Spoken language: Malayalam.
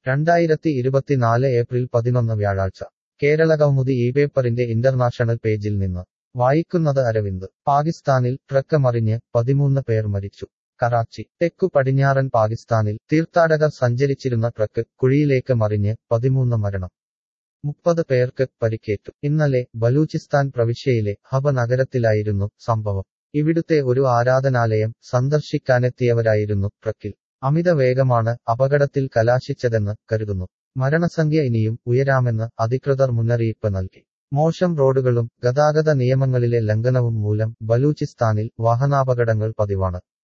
രണ്ടായിരത്തി ഇരുപത്തിനാല് ഏപ്രിൽ പതിനൊന്ന് വ്യാഴാഴ്ച കേരള കൗമുദി ഈ പേപ്പറിന്റെ ഇന്റർനാഷണൽ പേജിൽ നിന്ന് വായിക്കുന്നത് അരവിന്ദ് പാകിസ്ഥാനിൽ ട്രക്ക് മറിഞ്ഞ് പതിമൂന്ന് പേർ മരിച്ചു കറാച്ചി തെക്കു പടിഞ്ഞാറൻ പാകിസ്ഥാനിൽ തീർത്ഥാടകർ സഞ്ചരിച്ചിരുന്ന ട്രക്ക് കുഴിയിലേക്ക് മറിഞ്ഞ് പതിമൂന്ന് മരണം മുപ്പത് പേർക്ക് പരിക്കേറ്റു ഇന്നലെ ബലൂചിസ്ഥാൻ പ്രവിശ്യയിലെ ഹബ നഗരത്തിലായിരുന്നു സംഭവം ഇവിടുത്തെ ഒരു ആരാധനാലയം സന്ദർശിക്കാനെത്തിയവരായിരുന്നു ട്രക്കിൽ അമിത വേഗമാണ് അപകടത്തിൽ കലാശിച്ചതെന്ന് കരുതുന്നു മരണസംഖ്യ ഇനിയും ഉയരാമെന്ന് അധികൃതർ മുന്നറിയിപ്പ് നൽകി മോശം റോഡുകളും ഗതാഗത നിയമങ്ങളിലെ ലംഘനവും മൂലം ബലൂചിസ്ഥാനിൽ വാഹനാപകടങ്ങൾ പതിവാണ്